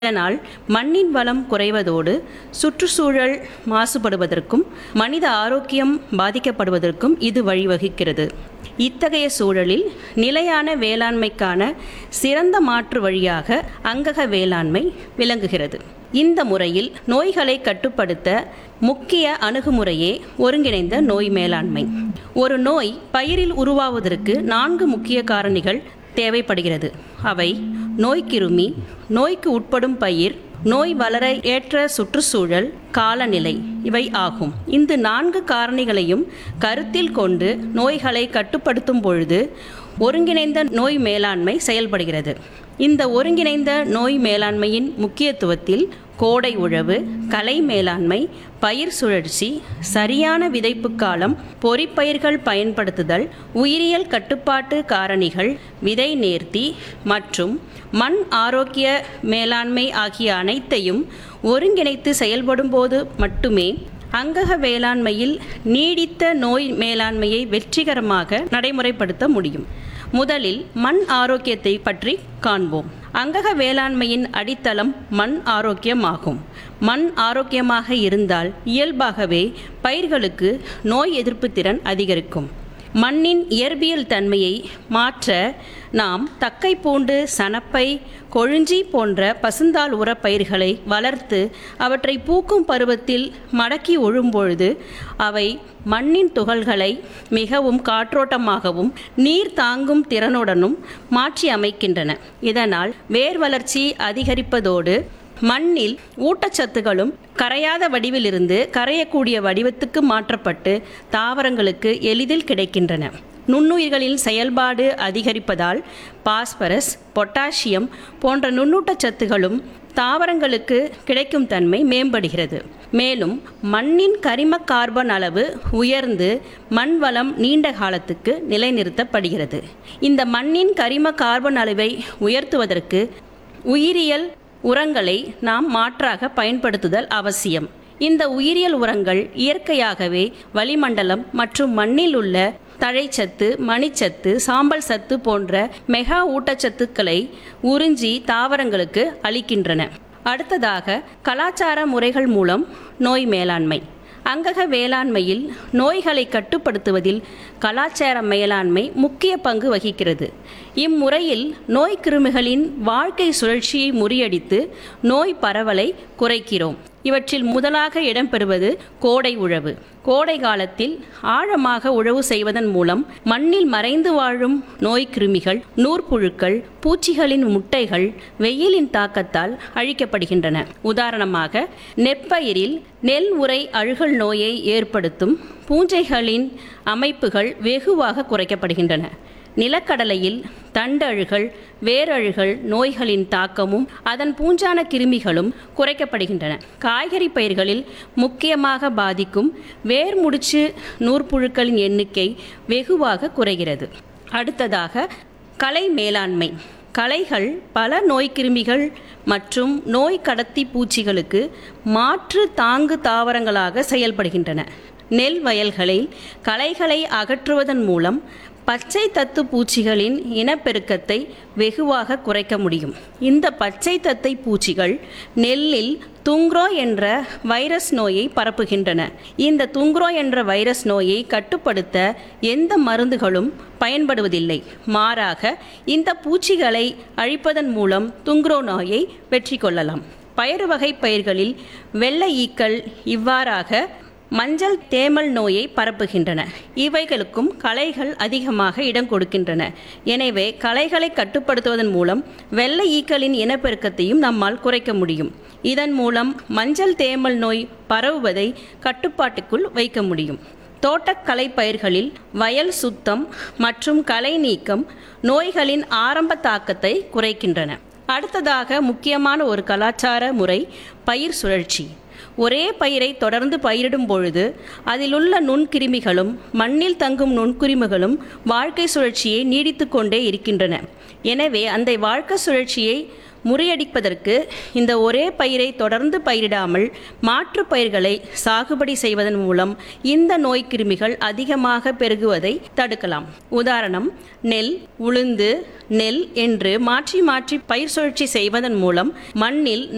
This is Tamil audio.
இதனால் மண்ணின் வளம் குறைவதோடு சுற்றுச்சூழல் மாசுபடுவதற்கும் மனித ஆரோக்கியம் பாதிக்கப்படுவதற்கும் இது வழிவகுக்கிறது இத்தகைய சூழலில் நிலையான வேளாண்மைக்கான சிறந்த மாற்று வழியாக அங்கக வேளாண்மை விளங்குகிறது இந்த முறையில் நோய்களை கட்டுப்படுத்த முக்கிய அணுகுமுறையே ஒருங்கிணைந்த நோய் மேலாண்மை ஒரு நோய் பயிரில் உருவாவதற்கு நான்கு முக்கிய காரணிகள் தேவைப்படுகிறது அவை நோய்க்கிருமி நோய்க்கு உட்படும் பயிர் நோய் வளர ஏற்ற சுற்றுச்சூழல் காலநிலை இவை ஆகும் இந்த நான்கு காரணிகளையும் கருத்தில் கொண்டு நோய்களை கட்டுப்படுத்தும் பொழுது ஒருங்கிணைந்த நோய் மேலாண்மை செயல்படுகிறது இந்த ஒருங்கிணைந்த நோய் மேலாண்மையின் முக்கியத்துவத்தில் கோடை உழவு கலை மேலாண்மை பயிர் சுழற்சி சரியான விதைப்பு காலம் பொறிப்பயிர்கள் பயன்படுத்துதல் உயிரியல் கட்டுப்பாட்டு காரணிகள் விதை நேர்த்தி மற்றும் மண் ஆரோக்கிய மேலாண்மை ஆகிய அனைத்தையும் ஒருங்கிணைத்து செயல்படும்போது மட்டுமே அங்கக வேளாண்மையில் நீடித்த நோய் மேலாண்மையை வெற்றிகரமாக நடைமுறைப்படுத்த முடியும் முதலில் மண் ஆரோக்கியத்தை பற்றி காண்போம் அங்கக வேளாண்மையின் அடித்தளம் மண் ஆரோக்கியமாகும் மண் ஆரோக்கியமாக இருந்தால் இயல்பாகவே பயிர்களுக்கு நோய் எதிர்ப்பு திறன் அதிகரிக்கும் மண்ணின் இயற்பியல் தன்மையை மாற்ற நாம் தக்கை பூண்டு சணப்பை கொழுஞ்சி போன்ற பசுந்தாள் உரப் பயிர்களை வளர்த்து அவற்றை பூக்கும் பருவத்தில் மடக்கி உழும்பொழுது அவை மண்ணின் துகள்களை மிகவும் காற்றோட்டமாகவும் நீர் தாங்கும் திறனுடனும் மாற்றி அமைக்கின்றன இதனால் வேர் வளர்ச்சி அதிகரிப்பதோடு மண்ணில் ஊட்டச்சத்துகளும் கரையாத வடிவிலிருந்து கரையக்கூடிய வடிவத்துக்கு மாற்றப்பட்டு தாவரங்களுக்கு எளிதில் கிடைக்கின்றன நுண்ணுயிர்களின் செயல்பாடு அதிகரிப்பதால் பாஸ்பரஸ் பொட்டாசியம் போன்ற நுண்ணூட்டச்சத்துகளும் தாவரங்களுக்கு கிடைக்கும் தன்மை மேம்படுகிறது மேலும் மண்ணின் கரிம கார்பன் அளவு உயர்ந்து மண் வளம் நீண்ட காலத்துக்கு நிலைநிறுத்தப்படுகிறது இந்த மண்ணின் கரிம கார்பன் அளவை உயர்த்துவதற்கு உயிரியல் உரங்களை நாம் மாற்றாக பயன்படுத்துதல் அவசியம் இந்த உயிரியல் உரங்கள் இயற்கையாகவே வளிமண்டலம் மற்றும் மண்ணில் உள்ள தழைச்சத்து மணிச்சத்து சாம்பல் சத்து போன்ற மெகா ஊட்டச்சத்துக்களை உறிஞ்சி தாவரங்களுக்கு அளிக்கின்றன அடுத்ததாக கலாச்சார முறைகள் மூலம் நோய் மேலாண்மை அங்கக வேளாண்மையில் நோய்களை கட்டுப்படுத்துவதில் கலாச்சார மேலாண்மை முக்கிய பங்கு வகிக்கிறது இம்முறையில் நோய் கிருமிகளின் வாழ்க்கை சுழற்சியை முறியடித்து நோய் பரவலை குறைக்கிறோம் இவற்றில் முதலாக இடம்பெறுவது கோடை உழவு கோடை காலத்தில் ஆழமாக உழவு செய்வதன் மூலம் மண்ணில் மறைந்து வாழும் நோய் கிருமிகள் நூற்புழுக்கள் பூச்சிகளின் முட்டைகள் வெயிலின் தாக்கத்தால் அழிக்கப்படுகின்றன உதாரணமாக நெற்பயிரில் நெல் உரை அழுகல் நோயை ஏற்படுத்தும் பூஞ்சைகளின் அமைப்புகள் வெகுவாக குறைக்கப்படுகின்றன நிலக்கடலையில் தண்டழுகல் வேரழுகல் நோய்களின் தாக்கமும் அதன் பூஞ்சான கிருமிகளும் குறைக்கப்படுகின்றன காய்கறி பயிர்களில் முக்கியமாக பாதிக்கும் வேர்முடிச்சு நூற்புழுக்களின் எண்ணிக்கை வெகுவாக குறைகிறது அடுத்ததாக கலை மேலாண்மை களைகள் பல நோய்க்கிருமிகள் மற்றும் நோய் கடத்தி பூச்சிகளுக்கு மாற்று தாங்கு தாவரங்களாக செயல்படுகின்றன நெல் வயல்களில் களைகளை அகற்றுவதன் மூலம் பச்சை தத்து பூச்சிகளின் இனப்பெருக்கத்தை வெகுவாக குறைக்க முடியும் இந்த பச்சை தத்தை பூச்சிகள் நெல்லில் துங்க்ரோ என்ற வைரஸ் நோயை பரப்புகின்றன இந்த துங்க்ரோ என்ற வைரஸ் நோயை கட்டுப்படுத்த எந்த மருந்துகளும் பயன்படுவதில்லை மாறாக இந்த பூச்சிகளை அழிப்பதன் மூலம் துங்க்ரோ நோயை வெற்றி கொள்ளலாம் பயிறு வகை பயிர்களில் வெள்ளை ஈக்கள் இவ்வாறாக மஞ்சள் தேமல் நோயை பரப்புகின்றன இவைகளுக்கும் களைகள் அதிகமாக இடம் கொடுக்கின்றன எனவே களைகளை கட்டுப்படுத்துவதன் மூலம் வெள்ளை ஈக்களின் இனப்பெருக்கத்தையும் நம்மால் குறைக்க முடியும் இதன் மூலம் மஞ்சள் தேமல் நோய் பரவுவதை கட்டுப்பாட்டுக்குள் வைக்க முடியும் தோட்டக்கலை பயிர்களில் வயல் சுத்தம் மற்றும் களை நீக்கம் நோய்களின் ஆரம்ப தாக்கத்தை குறைக்கின்றன அடுத்ததாக முக்கியமான ஒரு கலாச்சார முறை பயிர் சுழற்சி ஒரே பயிரை தொடர்ந்து பயிரிடும் பொழுது அதிலுள்ள நுண்கிருமிகளும் மண்ணில் தங்கும் நுண்கிருமிகளும் வாழ்க்கை சுழற்சியை நீடித்து கொண்டே இருக்கின்றன எனவே அந்த வாழ்க்கை சுழற்சியை முறியடிப்பதற்கு இந்த ஒரே பயிரை தொடர்ந்து பயிரிடாமல் மாற்று பயிர்களை சாகுபடி செய்வதன் மூலம் இந்த நோய் கிருமிகள் அதிகமாக பெருகுவதை தடுக்கலாம் உதாரணம் நெல் உளுந்து நெல் என்று மாற்றி மாற்றி பயிர் சுழற்சி செய்வதன் மூலம் மண்ணில்